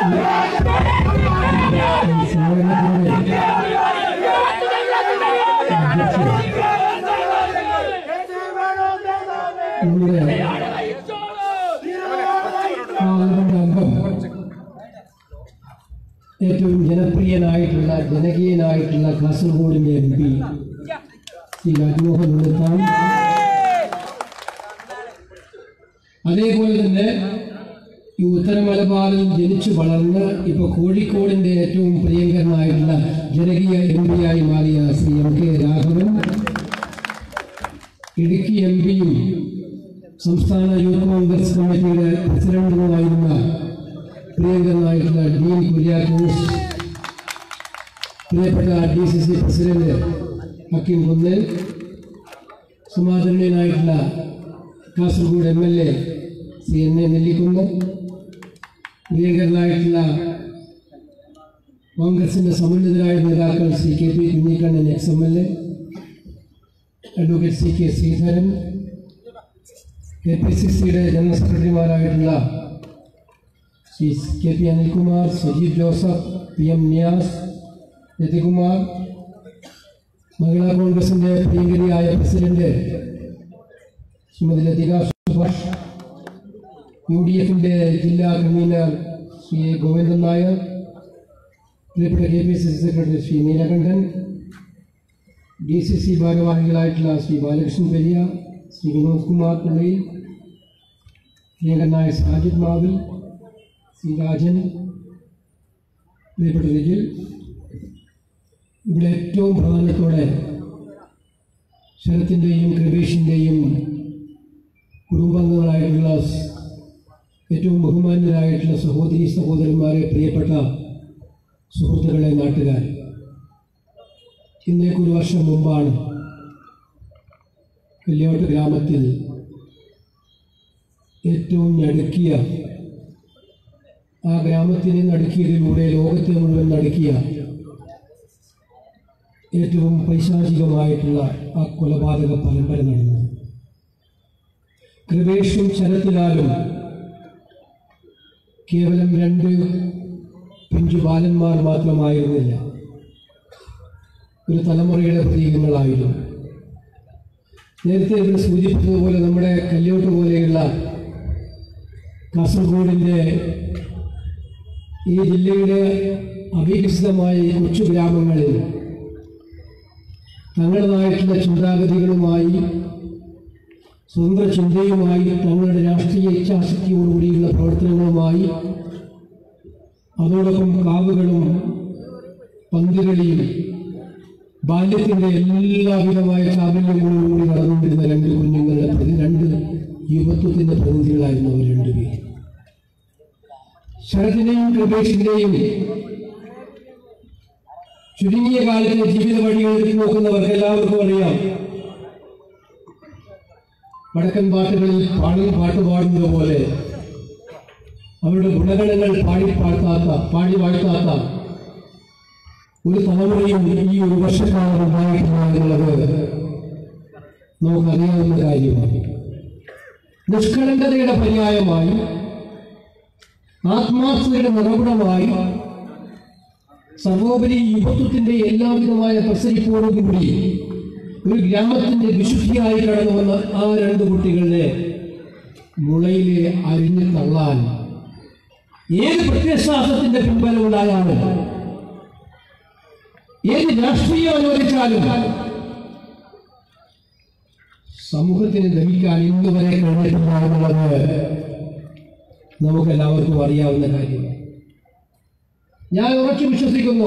സമ്മേളനത്തിന്റെ നമ്മുടെ പാർലമെന്റ് അംഗം ഏറ്റവും ജനപ്രിയനായിട്ടുള്ള ജനകീയനായിട്ടുള്ള കാസർഗോഡിന്റെ എം പി ശ്രീ രാജ്മോഹൻ ഉണ്ണിത്താൻ അതേപോലെ തന്നെ ഈ ഉത്തര മലബാറിൽ ജനിച്ചു വളർന്ന് ഇപ്പൊ കോഴിക്കോടിന്റെ ഏറ്റവും പ്രിയങ്കരനായിട്ടുള്ള ജനകീയ എം പിയായി മാറിയ Shri M K Raghavan Idukki M പിയും സംസ്ഥാന യൂത്ത് കോൺഗ്രസ് കമ്മിറ്റിയുടെ പ്രസിഡന്റുമായിരുന്ന പ്രിയങ്കരനായിട്ടുള്ള ഡീൻ കുര്യാക്കോസ് പ്രിയപ്പെട്ട D C C president Hakeem Kunnel സമാദരണീയനായിട്ടുള്ള Kasaragod M L A C N A Nellikunnu പ്രിയങ്കരനായിട്ടുള്ള കോൺഗ്രസിന്റെ സമുന്നതരായ നേതാക്കൾ C K P Kunhikannan ex M L A advocate C K Sreedharan K P C സിയുടെ ജനറൽ സെക്രട്ടറിമാരായിട്ടുള്ള Shri K P Anilkumar Sajeev Joseph P M Niyas Rathikumar മഹിളാ കോൺഗ്രസിന്റെ പ്രിയങ്കരിയായ president Shrimati Lathika Subhash U D എഫിന്റെ ജില്ലാ കൺവീനർ ശ്രീ എ. ഗോവിന്ദൻ നായർ പ്രിയപ്പെട്ട K P C C secretary Shri Neelakandan D C C ഭാരവാഹികളായിട്ടുള്ള ശ്രീ ബാലകൃഷ്ണൻ പെരിയ ശ്രീ വിനോദ് കുമാർ പിള്ളയിൽ പ്രിയങ്കരനായ സാജിദ് മാവിൽ ശ്രീ രാജൻ പ്രിയപ്പെട്ട രജിൽ ഇവിടെ ഏറ്റവും പ്രധാനത്തോടെ ശരത്തിൻ്റെയും കൃപേഷിൻ്റെയും കുടുംബാംഗങ്ങളായിട്ടുള്ള സ് ഏറ്റവും ബഹുമാന്യരായിട്ടുള്ള സഹോദരി സഹോദരന്മാരെ പ്രിയപ്പെട്ട സുഹൃത്തുക്കളെ നാട്ടുകാർ ഇന്നേക്ക് ഒരു വർഷം മുമ്പാണ് കല്യോട്ട് ഗ്രാമത്തിൽ ഏറ്റവും ഞടുക്കിയ ആ ഗ്രാമത്തിനെ നടുക്കിയതിലൂടെ ലോകത്തെ മുഴുവൻ നടുക്കിയ ഏറ്റവും പൈശാചികമായിട്ടുള്ള ആ കൊലപാതക പരമ്പര നടന്നത് കൃപേഷും ശരത്തിലാലും കേവലം രണ്ട് പിഞ്ചു ബാലന്മാർ മാത്രമായിരുന്നില്ല ഒരു തലമുറയുടെ പ്രതീകങ്ങളായിരുന്നു നേരത്തെ ഇവിടെ സൂചിപ്പിച്ചതുപോലെ നമ്മുടെ കല്യോട്ട് പോലെയുള്ള കാസർഗോഡിൻ്റെ ഈ ജില്ലയുടെ അവികസിതമായ ഈ കൊച്ചു ഗ്രാമങ്ങളിൽ തങ്ങളുടേതായിട്ടുള്ള ചിന്താഗതികളുമായി സ്വന്തം ചിന്തയുമായി തങ്ങളുടെ രാഷ്ട്രീയ ഇച്ഛാശക്തിയോടുകൂടിയുള്ള പ്രവർത്തനങ്ങളുമായി അതോടൊപ്പം കാവുകളും പന്തുകളിയും ബാല്യത്തിൻ്റെ എല്ലാവിധമായ ചാബല്യങ്ങളോടും കൂടി നടന്നുകൊണ്ടിരുന്ന രണ്ട് കുഞ്ഞുങ്ങളുടെ പ്രതി രണ്ട് യുവത്വത്തിൻ്റെ പ്രതിനിധികളായിരുന്നു അവർ രണ്ടുപേരും ശരദിനെയും കൃപേഷിൻ്റെയും ചുരുങ്ങിയ കാലത്തെ ജീവിത വഴികൾ എടുത്തു നോക്കുന്നവർക്ക് എല്ലാവർക്കും അറിയാം വടക്കൻ പാട്ടുകളിൽ പാടും പാട്ട് പാടുന്നത് പോലെ അവരുടെ ഗുണഗണങ്ങൾ പാടി പാഴ്ത്താത്ത പാടി വാഴ്ത്താത്ത ഒരു തലമുറയും ഈ ഒരു വർഷക്കാലം ഉണ്ടായിട്ടില്ല എന്നുള്ളത് നമുക്കറിയാവുന്ന കാര്യമാണ് നിഷ്കളങ്കതയുടെ പര്യായമായി ആത്മാർത്ഥതയുടെ നിറകുടമായി സർവോപരി യുവത്വത്തിന്റെ എല്ലാവിധമായ പ്രസരിപ്പോടും കൂടി ഒരു ഗ്രാമത്തിന്റെ വിശുദ്ധിയായി കടന്നു വന്ന ആ രണ്ട് കുട്ടികളെ മുളയിലെ അരിഞ്ഞു തള്ളാൻ ഏത് പ്രത്യയശാസ്ത്രത്തിന്റെ പിൻബലം ഉണ്ടായാലും ഏത് രാഷ്ട്രീയം അനുവദിച്ചാലും സമൂഹത്തിന് ദഹിക്കാൻ ഇന്ന് വരെ കഴിഞ്ഞിട്ടില്ല എന്നുള്ളത് നമുക്കെല്ലാവർക്കും അറിയാവുന്ന കാര്യമാണ് ഞാൻ ഉറച്ചു വിശ്വസിക്കുന്നു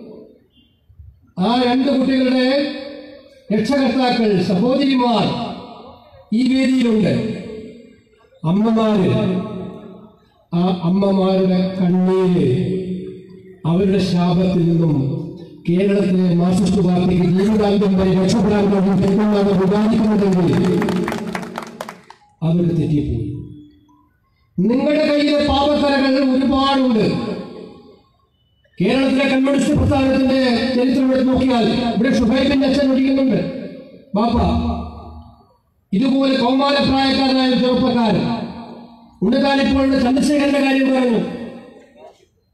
ആ രണ്ട് കുട്ടികളുടെ രക്ഷകർത്താക്കൾ സഹോദരിമാർ ഈ വേദിയിലുണ്ട് അമ്മമാര് ആ അമ്മമാരുടെ കണ്ണീര് അവരുടെ ശാപത്തിൽ നിന്നും കേരളത്തിലെ മാർക്സിസ്റ്റ് പാർട്ടിക്ക് ജീവിതാന്തം വരെ രക്ഷപ്പെടാൻ കഴിയും എന്നാണ് വിചാരിക്കുന്നതെങ്കിൽ അവർ തെറ്റിപ്പോയി നിങ്ങളുടെ കയ്യിലെ പാപക്കരകൾ ഒരുപാടുണ്ട് കേരളത്തിലെ കമ്മ്യൂണിസ്റ്റ് പ്രസ്ഥാനത്തിന്റെ ചരിത്രം എടുത്ത് നോക്കിയാൽ ഇവിടെ ഷുഹൈബിന്റെ അച്ഛൻ ഒഴിയുന്നുണ്ട് ബാപ്പ ഇതുപോലെ കൗമാരപ്രായക്കാരനായ ഒരു ചെറുപ്പക്കാരൻ ഉണ്ണുകാലിപ്പോൾ ചന്ദ്രശേഖരന്റെ കാര്യം പറഞ്ഞു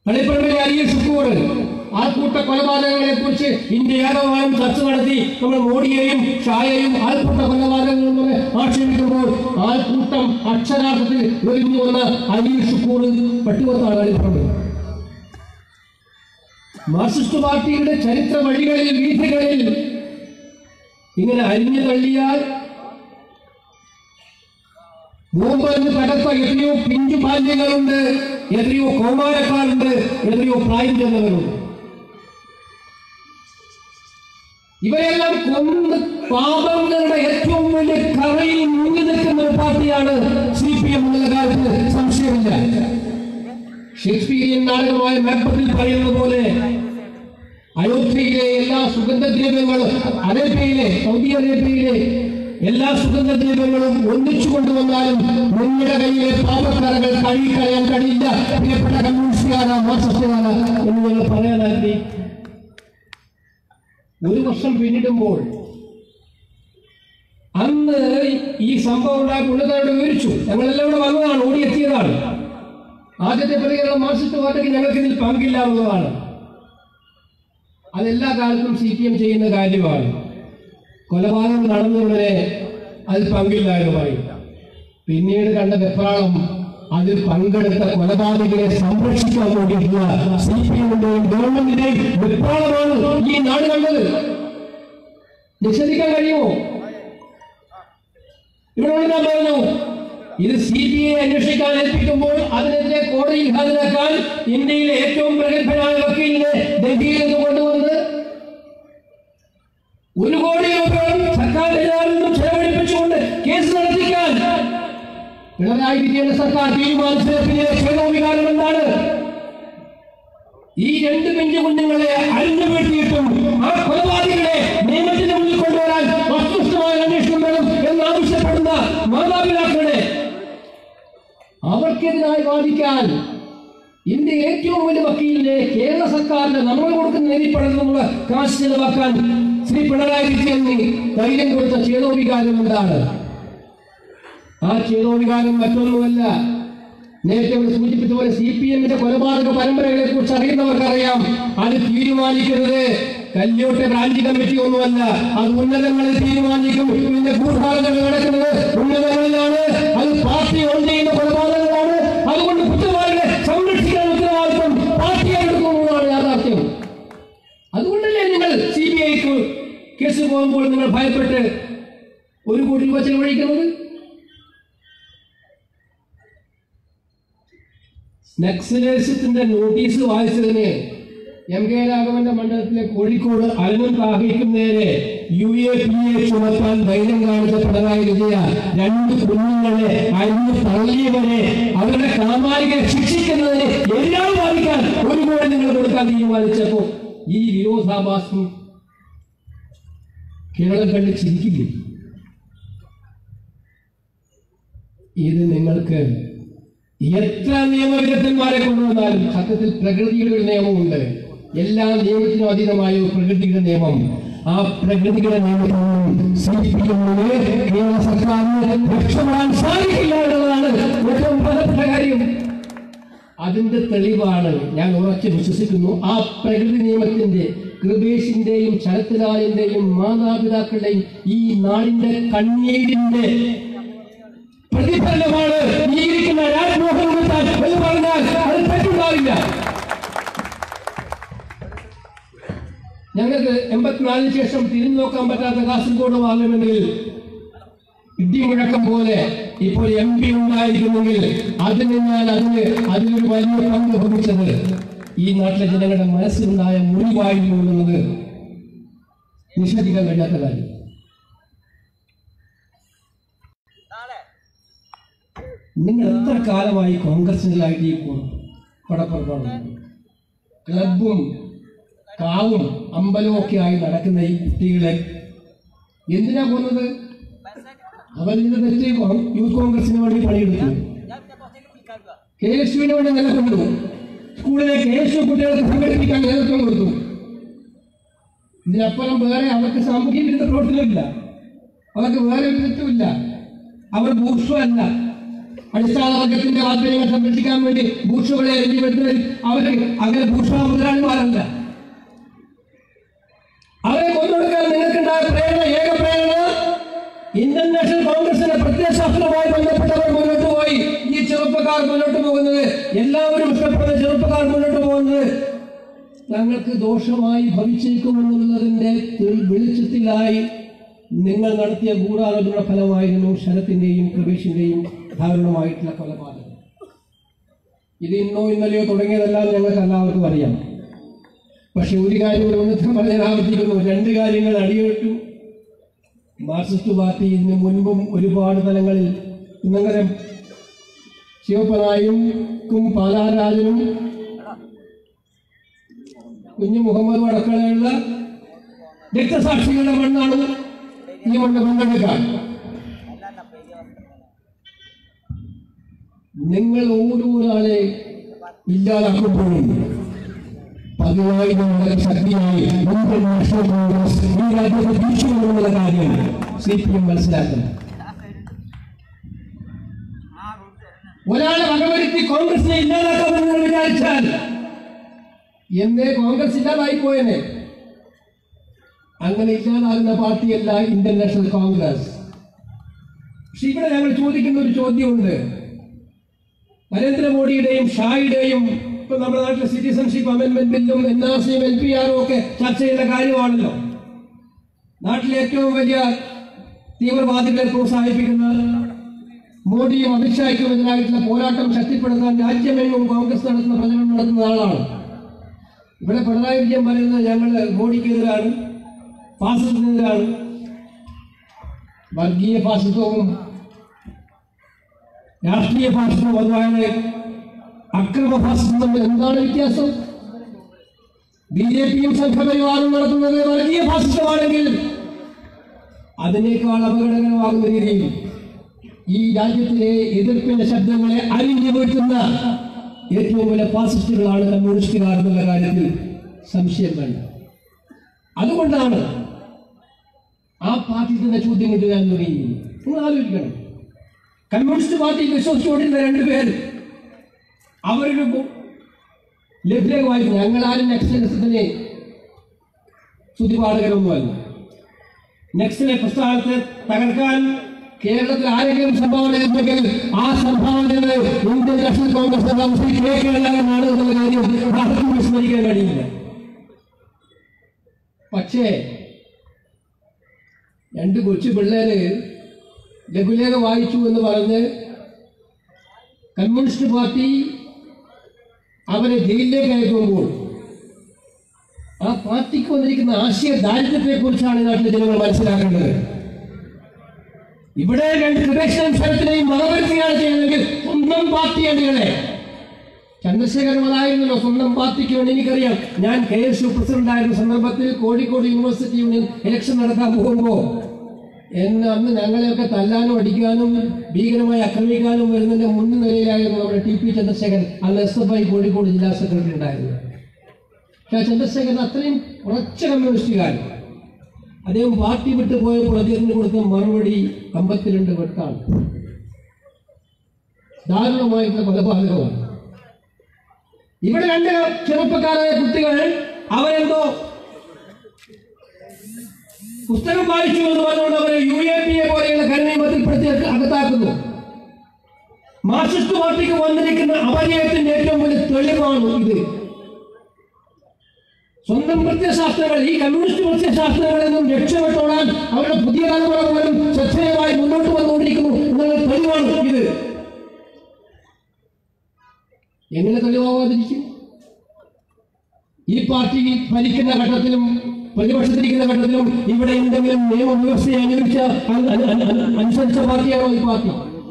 തളിപ്പറമ്പിലെ അരിയൽ ഷുക്കൂർ ആൾക്കൂട്ട കൊലപാതകങ്ങളെ കുറിച്ച് ഇന്ത്യ ഏകമാനം ചർച്ച നടത്തി നമ്മൾ മോഡിയെയും ഷായെയും ആൾക്കൂട്ട കൊലപാതകങ്ങൾ എന്ന് ആക്ഷേപിക്കുമ്പോൾ ആൾക്കൂട്ടം അക്ഷരാർത്ഥത്തിൽ ഒഴിഞ്ഞു വന്ന അരിയൽ ഷുക്കൂർ പട്ടുവത്താണ് തളിപ്പറമ്പ് മാർക്സിസ്റ്റ് പാർട്ടിയുടെ ചരിത്ര വഴികളിൽ വീഥികളിൽ ഇങ്ങനെ അരിഞ്ഞു തള്ളിയാൽ മുമ്പെന്ന് കടത്ത എത്രയോ പിഞ്ചു ബാല്യങ്ങളുണ്ട് എത്രയോ കൗമാരക്കാരുണ്ട് എത്രയോ പ്രായം ചെന്നവരുണ്ട് ഇവരെല്ലാം കൊന്ന് പാപങ്ങളുടെ ഏറ്റവും വലിയ കറയിൽ മുങ്ങി നിൽക്കുന്ന ഒരു പാർട്ടിയാണ് സി പി എം എന്നുള്ള കാര്യത്തിൽ സംശയമില്ല ഷേക്സ്പീരിയൻ നാടകമായ മാപ്പത്തിൽ പറയുന്നത് പോലെ അയോധ്യയിലെ എല്ലാ സുഗന്ധദ്രവ്യങ്ങളും അറേബ്യയിലെ സൗദി അറേബ്യയിലെ എല്ലാ സുഗന്ധദ്രവ്യങ്ങളും ഒന്നിച്ചു കൊണ്ടുവന്നാലും നിങ്ങളുടെ കയ്യിലെ പാപക്കറകൾ കഴുകിക്കളയാൻ കഴിയില്ല പ്രിയപ്പെട്ട കമ്മ്യൂണിസ്റ്റുകാര മാർക്സിസ്റ്റുകാര എന്ന് ഞങ്ങൾ പറയാനായി ഒരു വർഷം പിന്നിടുമ്പോൾ അന്ന് ഈ സംഭവം ഉണ്ടായ പുള്ളിക്കാരോട് വിവരിച്ചു ഞങ്ങളെല്ലാം ഇവിടെ വന്നതാണ് ഓടിയെത്തിയതാണ് ആദ്യത്തെ പ്രതികരണം മാർക്സിസ്റ്റ് പാർട്ടിക്ക് ഞങ്ങൾക്ക് ഇതിൽ പങ്കില്ല എന്നുള്ളതാണ് അതെല്ലാ കാലത്തും സി പി എം ചെയ്യുന്ന കാര്യമാണ് കൊലപാതകം നടന്നവരെ അതിൽ പങ്കില്ല എന്ന് പറയും പിന്നീട് കണ്ട വെപ്രാളം അതിൽ പങ്കെടുത്ത കൊലപാതകരെ സംരക്ഷിക്കാൻ വേണ്ടിയിട്ടുള്ള സി പി എമ്മിന്റെയും ഗവൺമെന്റിന്റെയും വെപ്രാളമാണ് ഈ നാട് കണ്ടത് നിഷേധിക്കാൻ കഴിയുമോ ഇവിടെ ഞാൻ പറഞ്ഞു ഇത് സി ബി ഐ അന്വേഷിക്കാൻ ഏൽപ്പിക്കുമ്പോൾ അതിനെതിരെ കോടതിയിൽ ഹാജരാക്കാൻ ഇന്ത്യയിലെ ഏറ്റവും പ്രഗത്ഭനായ വക്കീലിനെ ഡൽഹിയിൽ നിന്ന് കൊണ്ടുവന്നത് ഒരു കോടി രൂപയോളം സർക്കാർ ഖജനാവിൽ നിന്നും ചെലവഴിപ്പിച്ചുകൊണ്ട് കേസ് നടത്തിക്കാൻ പിണറായി വിജയന്റെ സർക്കാർ തീരുമാനിച്ചത് പിന്നിലെ ക്ഷേമവികാരം എന്താണ് ഈ രണ്ട് പെഞ്ചു കുഞ്ഞുങ്ങളെ അരിഞ്ഞു വീഴ്ത്തിയിട്ടും ആ കൊലപാതകളെ നിയമത്തിന് മുന്നിൽ കൊണ്ടുവരാൻ വസ്തുനിഷ്ഠമായ അന്വേഷണം വേണം എന്നാവശ്യപ്പെടുന്ന മാതാപിതാക്കളെ അവർക്കെതിരായി വാദിക്കാൻ ഇന്ത്യ ഏറ്റവും വലിയ വക്കീലിനെ കേരള സർക്കാരിന്റെ നമ്മൾ കൊടുക്കുന്ന നീതിപ്പടത്തിനുള്ള കാശ് ചെലവാക്കാൻ ശ്രീ പിണറായി വിജയൻ ധൈര്യം കൊടുത്ത ചേതോവികാരം എന്താണ് ആ ചേതോവികാരം മറ്റൊന്നുമല്ല നേരത്തെ ഇവിടെ സൂചിപ്പിച്ച പോലെ സി പി എമ്മിന്റെ കൊലപാതക പരമ്പരകളെ കുറിച്ച് അറിയുന്നവർക്കറിയാം അത് തീരുമാനിക്കുന്നത് കല്യോട്ടെ ബ്രാഞ്ച് കമ്മിറ്റി ഒന്നുമല്ല അത് ഉന്നതങ്ങളിൽ തീരുമാനിക്കും ഇതിന്റെ ഗൂഢാലോചന നടക്കുന്നത് ഉന്നതങ്ങളിലാണ് അത് പാർട്ടി ഓൺ ചെയ്യുന്ന കൊലപാതകങ്ങളാണ് അതുകൊണ്ട് കുറ്റവാളികളെ സംരക്ഷിക്കാൻ ഉത്തരവാദിത്വം പാർട്ടി എടുക്കുന്നതാണ് യാഥാർത്ഥ്യം അതുകൊണ്ടല്ലേ നിങ്ങൾ സി ബി ഐക്ക് കേസ് പോകുമ്പോൾ നിങ്ങൾ ഭയപ്പെട്ട് ഒരു കോടി രൂപ ചെലവഴിക്കുന്നത് നക്സലേഴ്സത്തിന്റെ നോട്ടീസ് വായിച്ചതിന് എം കെ രാഘവന്റെ മണ്ഡലത്തിലെ കോഴിക്കോട് അലനും താഹിക്കും നേരെ യു എ പി എ ചുമത്താൻ ധൈര്യം കാണിച്ച പിണറായി വിജയ രണ്ട് കുഞ്ഞുങ്ങളെ അരിഞ്ഞു തള്ളിയവരെ അവരുടെ കാമാരികളെ ശിക്ഷിക്കുന്നതിന് എല്ലാം വാദിക്കാൻ ഒരു കോടി നിങ്ങൾ കൊടുക്കാൻ തീരുമാനിച്ചപ്പോ ഈ വിരോധാഭാസം കേരളം കണ്ട് ചിരിക്കില്ലേ ഇത് നിങ്ങൾക്ക് എത്ര നിയമവിദഗ്ധന്മാരെ കൊണ്ടുവന്നാലും സത്യത്തിൽ പ്രകൃതിയുടെ ഒരു നിയമമുണ്ട് എല്ലാ നിയമത്തിനും അതീതമായ ഒരു പ്രകൃതിയുടെ നിയമം ആ പ്രകൃതിയുടെ നിയമത്തിൽ സി പി എമ്മിന് കേരള സർക്കാരിന് രക്ഷപ്പെടാൻ സാധിക്കില്ല എന്നുള്ളതാണ് ഏറ്റവും പ്രധാനപ്പെട്ട കാര്യം അതിന്റെ തെളിവാണ് ഞാൻ ഉറച്ചു വിശ്വസിക്കുന്നു ആ പ്രകൃതി നിയമത്തിന്റെ കൃപേഷിന്റെയും ശരത്ലാലിന്റെയും മാതാപിതാക്കളുടെയും ഈ നാടിന്റെ കണ്ണീരിന്റെ പ്രതിഫലമാണ് ഈ ഇരിക്കുന്ന രാജ്മോഹൻ ഉണ്ണിത്താൻ എന്ന് പറഞ്ഞാൽ അത് തെറ്റുണ്ടാവില്ല ഞങ്ങൾക്ക് എൺപത്തിനാലിന് ശേഷം തിരിഞ്ഞു നോക്കാൻ പറ്റാത്ത കാസർഗോഡ് പാർലമെന്റിൽ ഇടിമുഴക്കം പോലെ ഇപ്പോൾ എം പി ഉണ്ടായിരിക്കുന്നെങ്കിൽ അതിന് ഞാൻ അതിന് അതിലൊരു വലിയ പങ്ക് വഹിച്ചത് ഈ നാട്ടിലെ ജനങ്ങളുടെ മനസ്സിലുണ്ടായ മുറിവായിരുന്നു എന്നുള്ളത് നിഷേധിക്കാൻ കഴിയാത്ത കാര്യം നിങ്ങൾ എത്ര കാലമായി കോൺഗ്രസിലായിട്ട് ഈ പടപ്പുറപ്പാണ് ക്ലബും കാവും അമ്പലവും ഒക്കെ ആയി നടക്കുന്ന ഈ കുട്ടികളെ എന്തിനാ കൊന്നത് അവരിന്റെ തെറ്റ് കോ- യൂത്ത് കോൺഗ്രസിന് വേണ്ടി പണിയെടുത്തു കെ എസ് യുവിന് വേണ്ടി നിലകൊണ്ടു സ്കൂളിലെ കെ എസ് യു കുട്ടികൾക്ക് സംഘടിപ്പിക്കാൻ നേതൃത്വം കൊടുത്തു ഇതിനപ്പുറം വേറെ അവർക്ക് സാമൂഹ്യ വിരുദ്ധ പ്രവർത്തനമില്ല അവർക്ക് വേറെ ഒരു തെറ്റുമില്ല അവർ ബൂർഷ അല്ല അടിസ്ഥാന വർഗത്തിന്റെ താല്പര്യങ്ങൾ സംരക്ഷിക്കാൻ വേണ്ടി ഭൂഷകളെ എറിഞ്ഞുവിടുന്നവർ അവര് അങ്ങനെ ഭൂഷ മുതലാളിമാരല്ല അവരെ കൊന്നൊടുക്കാൻ നിങ്ങൾക്കുണ്ടായ പ്രേരണ ഏക പ്രേരണ ഇന്ത്യൻ നാഷണൽ കോൺഗ്രസിന്റെ പ്രത്യയശാസ്ത്രവുമായി ബന്ധപ്പെട്ടവർ മുന്നോട്ട് പോയി ഈ ചെറുപ്പക്കാർ മുന്നോട്ട് പോകുന്നത് എല്ലാവരും ഇഷ്ടപ്പെടുന്ന ചെറുപ്പക്കാർ മുന്നോട്ട് പോകുന്നത് തങ്ങൾക്ക് ദോഷമായി ഭവിച്ചേക്കുമെന്നുള്ളതിന്റെ തെളി- വെളിച്ചത്തിലായി നിങ്ങൾ നടത്തിയ ഗൂഢാലോചന ഫലമായിരുന്നു ശരത്തിന്റെയും കൃപേഷിന്റെയും ദാരുണമായിട്ടുള്ള കൊലപാതകം ഇത് ഇന്നോ ഇന്നലെയോ തുടങ്ങിയതെല്ലാം ഞങ്ങൾക്ക് എല്ലാവർക്കും അറിയാം പക്ഷെ ഒരു കാര്യം ഒരു ഉന്നതം പറഞ്ഞാൽ ആവർത്തിക്കുന്നു രണ്ട് കാര്യങ്ങൾ അടിയിട്ടു മാർക്സിസ്റ്റ് പാർട്ടി ഇതിന് മുൻപും ഒരുപാട് തലങ്ങളിൽ ഇന്നങ്ങനെ ശിവപ്പനായും പാലാരാജനും കുഞ്ഞു മുഹമ്മദ് അടക്കമുള്ള രക്തസാക്ഷികളുടെ മണ്ണാണ് ഈ മണ്ണ് പങ്കെടുക്കാൻ നിങ്ങൾ ഓരോരാളെ ഇല്ലാതാക്കുമ്പോഴും പതിനായിരങ്ങളുടെ ശക്തിയായി ഇന്ത്യൻ നാഷണൽ കോൺഗ്രസ് ഈ രാജ്യത്തെ തിരിച്ചു കൊണ്ടുവന്ന കാര്യം സി പി എം മനസ്സിലാക്കണം ഒരാളെ വകവരുത്തി കോൺഗ്രസിനെ ഇല്ലാതാക്കാമെന്ന് നിങ്ങൾ വിചാരിച്ചാൽ എന്നേ കോൺഗ്രസ് ഇല്ലാതായി പോയനെ അങ്ങനെ ഇല്ലാതാകുന്ന പാർട്ടിയല്ല ഇന്ത്യൻ നാഷണൽ കോൺഗ്രസ് പക്ഷെ ഇവിടെ ഞങ്ങൾ ചോദിക്കുന്ന ഒരു ചോദ്യമുണ്ട് നരേന്ദ്രമോദിയുടെയും ഷായുടെയും ഇപ്പൊ നമ്മുടെ നാട്ടിലെ സിറ്റിസൺഷിപ്പ് അമെന്റ്മെന്റ് ബില്ലും എൻ ആർ സിയും എൽ പി ആറും ഒക്കെ ചർച്ച ചെയ്യുന്ന കാര്യമാണല്ലോ നാട്ടിലെ ഏറ്റവും വലിയ തീവ്രവാദികളെ പ്രോത്സാഹിപ്പിക്കുന്ന മോഡിയും അമിത്ഷായ്ക്കും എതിരായിട്ടുള്ള പോരാട്ടം ശക്തിപ്പെടുത്താൻ രാജ്യമെങ്ങും കോൺഗ്രസ് നടത്തുന്ന പ്രചരണം നടത്തുന്ന ആളാണ് ഇവിടെ പിണറായി വിജയൻ പറയുന്നത് ഞങ്ങൾ മോഡിക്കെതിരാണ് ഫാസിസത്തിനെതിരാണ് വർഗീയ ഫാസിസവും രാഷ്ട്രീയ ഫാസിസവും അതുപോലെ അക്രമ ഫാസിസം തമ്മിൽ എന്താണ് വ്യത്യാസം ബി ജെ പിയും സംഘപരിവാറും നടത്തുന്നത് വർഗീയ ഫാസിസമാണെങ്കിൽ അതിനേക്കാൾ അപകടകരമാകുന്ന രീതിയിൽ ഈ രാജ്യത്തിലെ എതിർപ്പിന്റെ ശബ്ദങ്ങളെ അരിഞ്ഞു വീഴ്ത്തുന്ന ഏറ്റവും വലിയ ഫാസിസ്റ്റുകളാണ് കമ്മ്യൂണിസ്റ്റുകാർ എന്നുള്ള കാര്യത്തിൽ സംശയം വേണ്ട അതുകൊണ്ടാണ് ആ പാർട്ടി തന്നെ ചോദ്യം കൊണ്ട് ഞാൻ തുടങ്ങിയത് നിങ്ങൾ ആലോചിക്കണം കമ്മ്യൂണിസ്റ്റ് പാർട്ടിയിൽ വിശ്വസിച്ചുകൊണ്ടിരുന്ന രണ്ടുപേർ അവരൊരു ബു- ലഭ്യത വായിച്ചു ഞങ്ങളാരും നെക്സലിസത്തിനെ സ്തുതിപാഠകരൊന്നുമല്ല നെക്സലെ പ്രസ്ഥാനത്തെ തകർക്കാൻ കേരളത്തിൽ ആരെങ്കിലും സംഭാവന ചെയ്തിട്ടുണ്ടെങ്കിൽ ആ സംഭാവന ചെയ്തത് ഇന്ത്യൻ നാഷണൽ കോൺഗ്രസ് നേതാവ് ശ്രീ കെ കേരളനാണ് എന്നുള്ള കാര്യം ആർക്കും വിസ്മരിക്കാൻ കഴിയില്ല പക്ഷേ രണ്ട് കൊച്ചു പിള്ളേര് ലഘുലേഖ വായിച്ചു എന്ന് പറഞ്ഞ് കമ്മ്യൂണിസ്റ്റ് പാർട്ടി അവരെ ജയിലിലേക്ക് അയക്കുമ്പോൾ ആ പാർട്ടിക്ക് വന്നിരിക്കുന്ന ആശയ ദാരിദ്ര്യത്തെ കുറിച്ചാണ് നാട്ടിലെ ജനങ്ങൾ മനസ്സിലാക്കേണ്ടത് ഇവിടെ രണ്ട് കൃപേഷനും ശരത്തിനെയും മതപരിധിയാണ് ചെയ്യുന്നതെങ്കിൽ സ്വന്തം പാർട്ടി അണികളെ ചന്ദ്രശേഖരൻ അതായിരുന്നല്ലോ സ്വന്തം പാർട്ടിക്ക് വേണ്ടി എനിക്കറിയാം ഞാൻ കെ എസ് യു പ്രസിഡന്റ് ആയിരുന്ന സന്ദർഭത്തിൽ കോഴിക്കോട് യൂണിവേഴ്സിറ്റി യൂണിയൻ ഇലക്ഷൻ നടത്താൻ പോകുമ്പോൾ എന്ന് അന്ന് ഞങ്ങളെയൊക്കെ തല്ലാനും അടിക്കാനും ഭീകരമായി ആക്രമിക്കാനും വരുന്നതിന്റെ മുൻ നിലയിലായിരുന്നു നമ്മുടെ ടി പി ചന്ദ്രശേഖരൻ അന്ന് എസ് എഫ് ഐ കോഴിക്കോട് ജില്ലാ സെക്രട്ടറി ഉണ്ടായിരുന്നത് പക്ഷേ ആ ചന്ദ്രശേഖരൻ അത്രയും ഉറച്ച കമ്മ്യൂണിസ്റ്റുകാരൻ അദ്ദേഹം പാർട്ടി വിട്ടു പോയപ്പോൾ അദ്ദേഹത്തിന് കൊടുത്ത മറുപടി അമ്പത്തിരണ്ട് വെട്ടാണ് ദാരുണമായിട്ടുള്ള കൊലപാതകമാണ് ഇവിടെ രണ്ട് ചെറുപ്പക്കാരായ കുട്ടികൾ അവരെന്തോ പുസ്തകം വായിച്ചു എന്ന് പറഞ്ഞുകൊണ്ട് അവരെ യു എ പി എ പോലെയുള്ള കരുണീമത്തിൽപ്പെടുത്തി അകത്താക്കുന്നു മാർക്സിസ്റ്റ് പാർട്ടിക്ക് വന്നിരിക്കുന്ന അപജയത്തിന്റെ ഏറ്റവും വലിയ തെളിവാണ് ഇത് സ്വന്തം പ്രത്യയശാസ്ത്രങ്ങൾ ഈ കമ്മ്യൂണിസ്റ്റ് പ്രത്യയശാസ്ത്രങ്ങളിൽ നിന്നും രക്ഷപ്പെട്ടോടാൻ അവരുടെ പുതിയ തലമുറ പോലും ശ്രദ്ധേയമായി മുന്നോട്ട് വന്നുകൊണ്ടിരിക്കുന്നു എന്നുള്ള തെളിവാണ് ഇത് എങ്ങനെ തെളിവാകാതിരിക്കും ഈ പാർട്ടി ഭരിക്കുന്ന ഘട്ടത്തിലും പ്രതിപക്ഷത്തിരിക്കുന്ന ഘട്ടത്തിലും ഇവിടെ എന്തെങ്കിലും നിയമവ്യവസ്ഥയെ അനുസരിച്ച അ- അ- അ- അ- അനുസരിച്ച പാർട്ടിയാണോ ഈ പാർട്ടി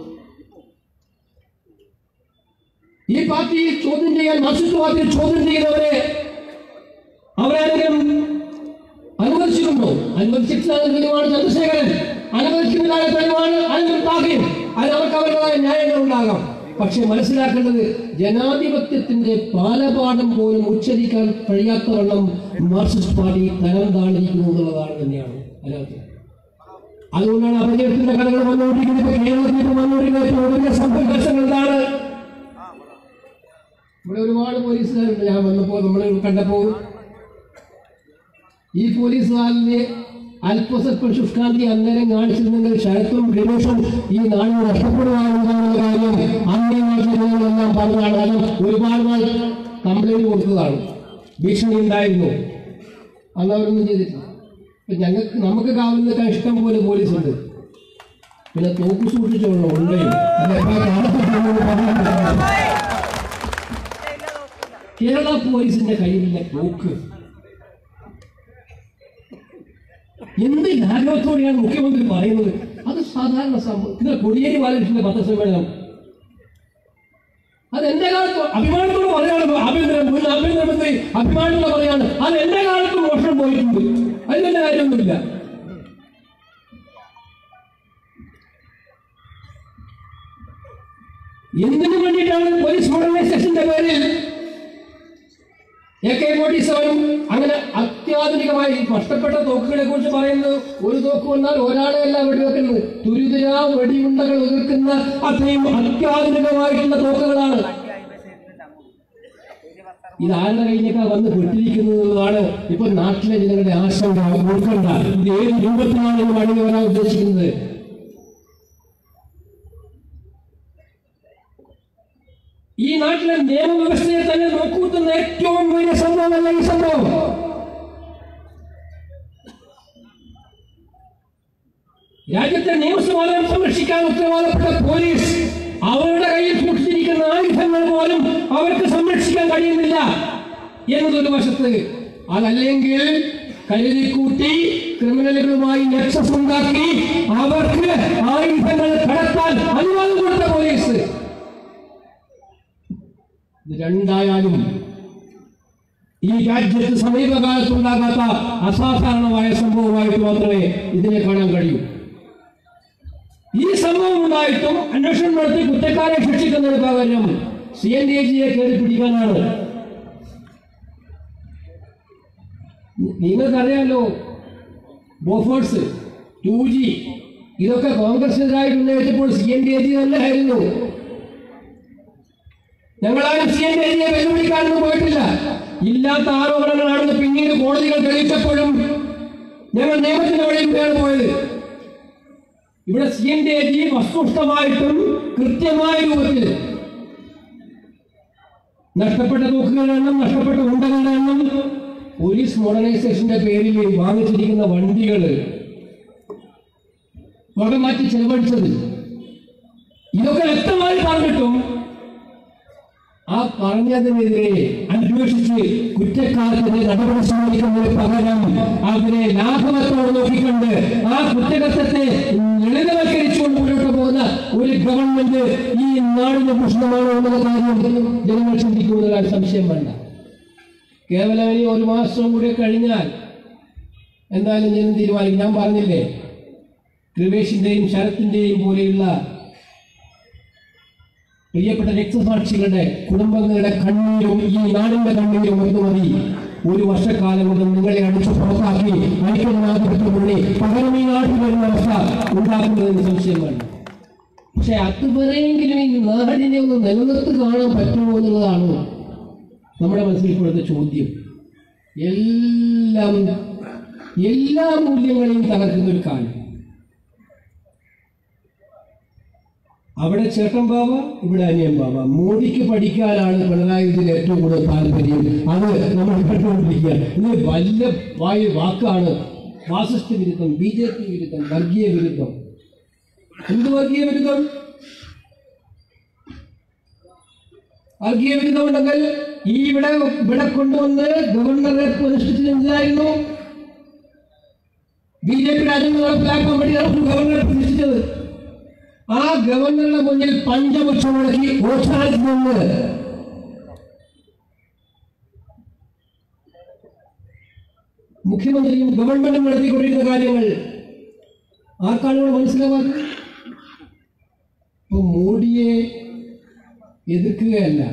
ഈ പാർട്ടി ചോദ്യം ചെയ്യാൻ മാർക്സിസ്റ്റ് പാർട്ടി ചോദ്യം ചെയ്യുന്നവരെ അവരാരെങ്കിലും അനുവദിച്ചിട്ടുണ്ടോ അനുവദിച്ചിട്ടില്ല എന്ന തെളിവാണ് ചന്ദ്രശേഖരൻ അനുവദിക്കുന്നതായ തെളിവാണ് അനന്തം താകയും അതിന് അവർക്ക് അവരുടേതായ ന്യായങ്ങൾ ഉണ്ടാകാം പക്ഷെ മനസ്സിലാക്കേണ്ടത് ജനാധിപത്യത്തിന്റെ പാലപാഠം പോലും ഉച്ചരിക്കാൻ കഴിയാത്തവണ്ണം മാർക്സിസ്റ്റ് പാർട്ടി തരം താണിരിക്കുന്നു എന്നുള്ളതാണ് തന്നെയാണ് അതിനകത്ത് അതുകൊണ്ടാണ് അപജയത്തിന്റെ കഥകൾ വന്നുകൊണ്ടിരിക്കുന്നത് ഇപ്പൊ കേരളത്തിൽ ഇപ്പൊ വന്നുകൊണ്ടിരിക്കുന്ന ഏറ്റവും വലിയ സംഘർഷങ്ങൾ ഒരുപാട് പോലീസുകാരുണ്ട് ഞാൻ വന്നപ്പോൾ നമ്മൾ കണ്ടപ്പോൾ ഈ പോലീസുകാരന് അല്പസ്വല്പം ശുഷ്കാന്തി അന്നേരം കാണിച്ചിരുന്നെങ്കിൽ ശരത്തും രമേഷും ഈ നാട് നഷ്ടപ്പെടുവാനുള്ള കാര്യം അന്നേ മാധ്യമങ്ങളെല്ലാം പറഞ്ഞതാണ് കാരണം ഒരുപാട് നാൾ കംപ്ലൈന്റ് കൊടുത്തതാണ് ഭീഷണി ഉണ്ടായിരുന്നു അന്ന് അവരൊന്നും ചെയ്തിട്ടില്ല ഇപ്പൊ ഞങ്ങൾക്ക് നമുക്ക് കാവൽ നിൽക്കാൻ ഇഷ്ടം പോലെ പോലീസുണ്ട് പിന്നെ തോക്ക് സൂക്ഷിച്ചോളൂ ഉണ്ടെയും അത് എപ്പോഴാ കാണപ്പെടുന്നത് പറയാൻ പറ്റില്ല. കേരള പോലീസിന്റെ കയ്യിലില്ല തോക്ക് എന്ത് ലാഘവത്തോടെയാണ് മുഖ്യമന്ത്രി പറയുന്നത് അത് സാധാരണ സംഭവം ഇത് കൊടിയേരി ബാലകൃഷ്ണന്റെ പത്രസമ്മേളനം അത് എന്റെ കാലത്ത് അഭിമാനത്തോടെ പറയാണ് ആഭ്യന്തര മുൻ ആഭ്യന്തരമന്ത്രി അഭിമാനത്തോടെ പറയാണ് അത് എന്റെ കാലത്ത് മോഷണം പോയിട്ടുണ്ട് അതിൽ വലിയ കാര്യമൊന്നുമില്ല എന്തിനു വേണ്ടിയിട്ടാണ് പോലീസ് മോഡേണൈസേഷന്റെ പേരിൽ എ കെ ഫോർട്ടി സെവനും അങ്ങനെ അത്യാധുനികമായി നഷ്ടപ്പെട്ട തോക്കുകളെ കുറിച്ച് പറയുന്നത് ഒരു തോക്ക് വന്നാൽ ഒരാളെ അല്ല വെടിവെക്കുന്നത് തുരിതുരാ വെടിയുണ്ടകൾ എതിർക്കുന്ന അത്രയും അത്യാധുനികമായിട്ടുള്ള തോക്കുകളാണ് ഇത് ആരുടെ കയ്യിലേക്കാ വന്ന് പെട്ടിരിക്കുന്നതാണ് ഇപ്പൊ നാട്ടിലെ ജനങ്ങളുടെ ആശങ്ക ഉൾക്കൊണ്ട ഇത് ഏത് രൂപത്തിലാണ് ഇത് വഴി വരാൻ ഉദ്ദേശിക്കുന്നത് ഈ നാട്ടിലെ നിയമവ്യവസ്ഥയെ തന്നെ നോക്കൂത്തുന്ന ഏറ്റവും വലിയ സംഭവമല്ല ഈ സംഭവം രാജ്യത്തെ നിയമസമാധാനം സംരക്ഷിക്കാൻ ഉത്തരവാദപ്പെട്ട പോലീസ് അവരുടെ കയ്യിൽ സൂക്ഷിച്ചിരിക്കുന്ന ആയുധങ്ങൾ പോലും അവർക്ക് സംരക്ഷിക്കാൻ കഴിയുന്നില്ല എന്നതൊരു വശത്ത് അതല്ലെങ്കിൽ കരുതിക്കൂട്ടി ക്രിമിനലുകളുമായി നെക്സസ് ഉണ്ടാക്കി അവർക്ക് ആയുധങ്ങൾ കടത്താൻ അനുവാദം കൊടുത്ത പോലീസ് ഇത് രണ്ടായാലും ഈ രാജ്യത്ത് സമീപകാലത്തുണ്ടാകാത്ത അസാധാരണമായ സംഭവമായിട്ട് മാത്രമേ ഇതിനെ കാണാൻ കഴിയൂ ഈ സംഭവം ഉണ്ടായിട്ടും അന്വേഷണം നടത്തി കുറ്റക്കാരെ ശിക്ഷിക്കുന്നതിന് പകരം സി എൻ ഡി ജിയെ കയറി പിടിക്കാനാണ് നിങ്ങൾക്കറിയാലോ ബോഫേഴ്സ് ടു ജി ഇതൊക്കെ കോൺഗ്രസിനെതിരായിട്ട് ഉന്നയിച്ചപ്പോൾ സി എൻ ഡി ജി തന്നെ ആയിരുന്നു ഞങ്ങളാരും സി എൻ ഡിയെ വെല്ലുവിളിക്കാനൊന്നും പോയിട്ടില്ല ഇല്ലാത്ത ആരോപണങ്ങളാണെന്ന് പിന്നീട് കോടതികൾ തെളിയിച്ചപ്പോഴും ഞങ്ങൾ നിയമത്തിന്റെ വഴിയിലൂടെയാണ് പോയത് ഇവിടെ സി എൻ ഡി ജി വസ്തുനിഷ്ഠമായിട്ടും കൃത്യമായ രൂപത്തിൽ നഷ്ടപ്പെട്ട തോക്കുകളുടെ എണ്ണം നഷ്ടപ്പെട്ട ഉണ്ടകളുടെ എണ്ണം പോലീസ് മോഡേണൈസേഷന്റെ പേരിൽ വാങ്ങിച്ചിരിക്കുന്ന വണ്ടികൾ വകമാറ്റി ചെലവഴിച്ചത് ഇതൊക്കെ വ്യക്തമായി പറഞ്ഞിട്ടും ആ പറഞ്ഞതിനെതിരെ അന്വേഷിച്ച് കുറ്റക്കാർക്കെതിരെ നടപടി സ്വീകരിക്കുന്നതിന് പകരം അവരെ ലാഘവത്തോടെ നോക്കിക്കൊണ്ട് ആ കുറ്റകൃത്യത്തെ ലളിതവൽക്കരിച്ചുകൊണ്ട് മുന്നോട്ട് പോകുന്ന ഒരു ഗവൺമെന്റ് ഈ നാടിന് പ്രശ്നമാണോ എന്നുള്ള കാര്യം ജനങ്ങൾ ചിന്തിക്കുന്നതിൽ സംശയം വേണ്ട കേവലം ഇനി ഒരു മാസം കൂടി കഴിഞ്ഞാൽ എന്തായാലും ജനം തീരുമാനിക്കും ഞാൻ പറഞ്ഞില്ലേ കൃപേഷിന്റെയും ശരത്തിന്റെയും പോലെയുള്ള പ്രിയപ്പെട്ട രക്തസാക്ഷികളുടെ കുടുംബങ്ങളുടെ കണ്ണീരും ഈ നാടിന്റെ കണ്ണീരും ഒന്ന് മതി ഒരു വർഷക്കാലം കൊണ്ട് നിങ്ങളെ അടിച്ചു പുറത്താക്കി ഐക്യനാഥപുരത്തിന് മുന്നിൽ പകരം ഈ നാട്ടിൽ വരുന്ന അവസ്ഥ ഉണ്ടാക്കുന്നതിന് സംശയം വേണ്ട പക്ഷെ അതുവരെയെങ്കിലും ഈ നാടിനെ ഒന്ന് നിലനിർത്തി കാണാൻ പറ്റുമോ എന്നുള്ളതാണ് നമ്മുടെ മനസ്സിൽ ഇപ്പോഴത്തെ ചോദ്യം എല്ലാം എല്ലാ മൂല്യങ്ങളെയും തകർക്കുന്ന ഒരു കാലം അവിടെ ചേട്ടൻ ബാബ ഇവിടെ അനിയൻ ബാബ മോദിക്ക് പഠിക്കാനാണ് പിണറായി വിജയൻ ഏറ്റവും കൂടുതൽ താല്പര്യം അത് നമ്മൾ കണ്ടുകൊണ്ടിരിക്കുക ഇത് വലിയ വായു വാക്കാണ് ഫാസിസ്റ്റ് വിരുദ്ധം ബി ജെ പി വിരുദ്ധം വർഗീയ വിരുദ്ധം എന്ത് വർഗീയ വിരുദ്ധം വർഗീയ വിരുദ്ധം ഉണ്ടെങ്കിൽ ഈ ഇവിടെ ഇവിടെ കൊണ്ടുവന്ന് ഗവർണറെ പ്രതിഷ്ഠിച്ചത് ബി ജെ പി രാജ്യങ്ങൾ നടപ്പിലാക്കാൻ വേണ്ടിയാണ് ഗവർണറെ പ്രതിഷ്ഠിച്ചത് ആ ഗവർണറുടെ മുന്നിൽ പഞ്ചപക്ഷം മുടക്കി ഓച്ചാനിൽ നിന്ന് മുഖ്യമന്ത്രിയും ഗവൺമെന്റും നടത്തിക്കൊണ്ടിരിക്കുന്ന കാര്യങ്ങൾ ആർക്കാണ് ഇവിടെ മനസ്സിലാവാത്തത് ഇപ്പൊ മോഡിയെ എതിർക്കുകയല്ല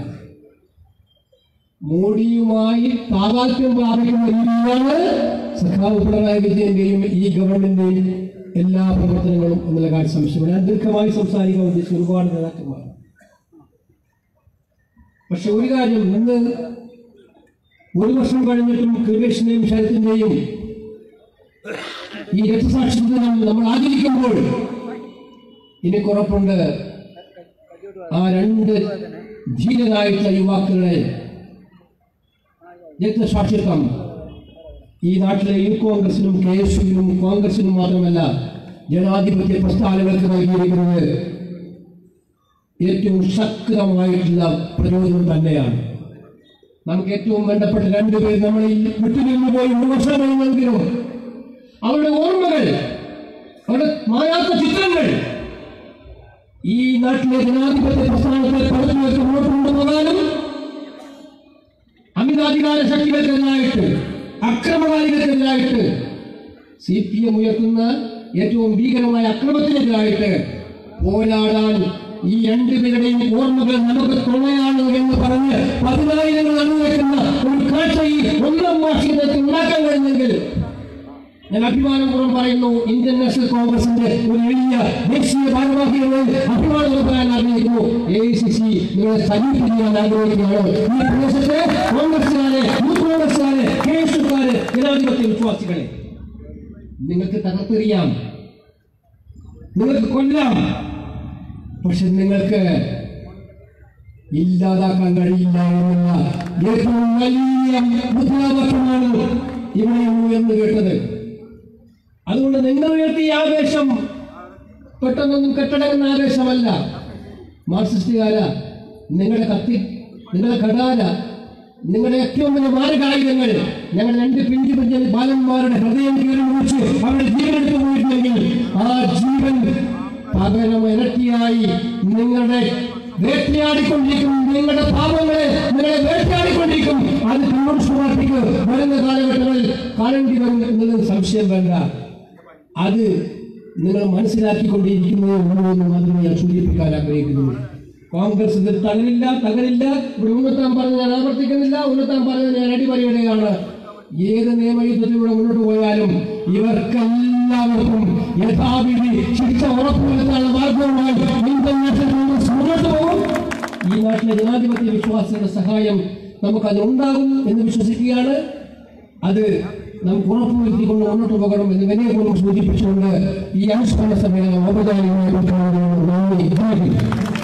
മോഡിയുമായി താതാത്മ്യം പ്രാപിക്കുന്ന രീതിയിലാണ് സഖാവ് പിണറായി വിജയന്റെയും ഈ ഗവൺമെന്റിന്റെയും എല്ലാ പ്രവർത്തനങ്ങളും എന്നുള്ള കാര്യം സംശയമാണ് ഞാൻ ദീർഘമായി സംസാരിക്കാൻ ഉദ്ദേശിച്ച ഒരുപാട് നേതാക്കന്മാർ പക്ഷെ ഒരു കാര്യം ഇന്ന് ഒരു വർഷം കഴിഞ്ഞിട്ടും കൃപേഷിന്റെയും ശരത്തിന്റെയും ഈ രക്തസാക്ഷി ദിനം നമ്മൾ ആചരിക്കുമ്പോൾ എനിക്ക് ഉറപ്പുണ്ട് ആ രണ്ട് ധീരരായിട്ടുള്ള യുവാക്കളുടെ രക്തസാക്ഷിത്വം ഈ നാട്ടിലെ യൂത്ത് കോൺഗ്രസിനും കെ എസ് യുവിനും കോൺഗ്രസിനും മാത്രമല്ല ജനാധിപത്യ പ്രസ്ഥാനങ്ങൾക്ക് നൽകിയിരിക്കുന്നത് ഏറ്റവും ശക്തമായിട്ടുള്ള പ്രചോദനം തന്നെയാണ് നമുക്ക് ഏറ്റവും വേണ്ടപ്പെട്ട രണ്ടുപേർ നമ്മൾ ഈ വിട്ടുനിന്ന് പോയി ഒരു വർഷമെങ്കിലും അവരുടെ ഓർമ്മകൾ അവരുടെ മായാത്ത ചിത്രങ്ങൾ ഈ നാട്ടിലെ ജനാധിപത്യ പ്രസ്ഥാനത്തെ പടുത്തുയർത്തി മുന്നോട്ട് കൊണ്ടുപോകാനും അമിതാധികാര ശക്തികൾക്കെതിരായിട്ട് അക്രമകാരികൾക്കെതിരായിട്ട് സി പി എം ഉയർത്തുന്ന ഏറ്റവും ഭീകരമായ അക്രമത്തിനെതിരായിട്ട് പോരാടാൻ ഈ രണ്ടുപേരുടെയും ഓർമ്മകൾ നമുക്ക് തുണയാണ് എന്ന് പറഞ്ഞ് പതിനായിരങ്ങൾ അണിനിരക്കുന്ന ഒരു കാഴ്ച ഈ ഒന്നാം വാർഷികത്തിൽ ഉണ്ടാക്കാൻ കഴിഞ്ഞെങ്കിൽ ഞാൻ അഭിമാനപൂർവ്വം പറയുന്നു ഇന്ത്യൻ നാഷണൽ കോൺഗ്രസിന്റെ ഒരു എളിയ ദേശീയ ഭാരവാഹികളോട് അഭിമാനം പറയാൻ ആഗ്രഹിക്കുന്നു എ ഐ സി സി നിങ്ങളെ സല്യൂട്ട് ചെയ്യാൻ ആഗ്രഹിക്കുകയാണ് ഈ പ്രദേശത്തെ കോൺഗ്രസുകാരെ യൂത്ത് കോൺഗ്രസുകാരെ കെ എസ് യുക്കാരെ ജനാധിപത്യ വിശ്വാസികളെ നിങ്ങൾക്ക് തകർത്തെറിയാം നിങ്ങൾക്ക് കൊല്ലാം പക്ഷെ നിങ്ങൾക്ക് ഇല്ലാതാക്കാൻ കഴിയില്ല എന്നുള്ള ഏറ്റവും വലിയ മുദ്രാവാക്യമാണ് ഇവിടെ ഉയർന്നു കേട്ടത് അതുകൊണ്ട് നിങ്ങൾ ഉയർത്തിയ ആവേശം പെട്ടെന്നൊന്നും കെട്ടടങ്ങുന്ന ആവേശമല്ല മാർക്സിസ്റ്റുകാര നിങ്ങളുടെ കത്തി നിങ്ങളുടെ ഘടാല നിങ്ങളുടെ ഏറ്റവും വലിയ മാരകായുധങ്ങൾ ഞങ്ങൾ രണ്ട് പിഞ്ചു പിഞ്ച ബാലന്മാരുടെ ഹൃദയം കീറി മുറിച്ച് അവരുടെ ജീവൻ എടുത്തു പോയിട്ടുണ്ടെങ്കിൽ ആ ജീവൻ പകരം ഇരട്ടിയായി നിങ്ങളുടെ വേട്ടയാടിക്കൊണ്ടിരിക്കും നിങ്ങളുടെ പാപങ്ങളെ നിങ്ങളെ വേട്ടയാടിക്കൊണ്ടിരിക്കും അത് കമ്മ്യൂണിസ്റ്റ് പാർട്ടിക്ക് വരുന്ന കാലഘട്ടങ്ങളിൽ കാണേണ്ടി വരും എന്നുള്ളത് സംശയം വേണ്ട അത് നിങ്ങൾ മനസ്സിലാക്കിക്കൊണ്ടിരിക്കുന്നതേ ഉള്ളൂ എന്ന് മാത്രമേ ഞാൻ സൂചിപ്പിക്കാൻ ആഗ്രഹിക്കുന്നു കോൺഗ്രസ് ഇതിൽ തകരില്ല തകരില്ല ഇവിടെ ഉന്നത്താൻ പറഞ്ഞ് ഞാൻ ആവർത്തിക്കുന്നില്ല ഉന്നത്താൻ പറഞ്ഞ് ഞാൻ അടിപരിയുടെയാണ് ഏത് നിയമയുദ്ധത്തിലൂടെ മുന്നോട്ട് പോയാലും ഇവർക്കെല്ലാവർക്കും യഥാവിധി ശിക്ഷ ഉറപ്പുവരുത്താനുള്ള മാർഗവുമായി ഇന്ത്യൻ നാഷണൽ കോൺഗ്രസ് മുന്നോട്ട് പോകും ഈ നാട്ടിലെ ജനാധിപത്യ വിശ്വാസികളുടെ സഹായം നമുക്കതുണ്ടാകും എന്ന് വിശ്വസിക്കുകയാണ് അത് നമുക്ക് ഉറപ്പുവരുത്തിക്കൊണ്ട് മുന്നോട്ട് പോകണം എന്ന് വിനയപൂർവ്വം സൂചിപ്പിച്ചുകൊണ്ട് ഈ അനുസ്മരണ സമ്മേളനം ഔപചാരികമായി ഉദ്ഘാടനം ചെയ്യുന്നു. നന്ദി. ജയ് ഹിന്ദ്.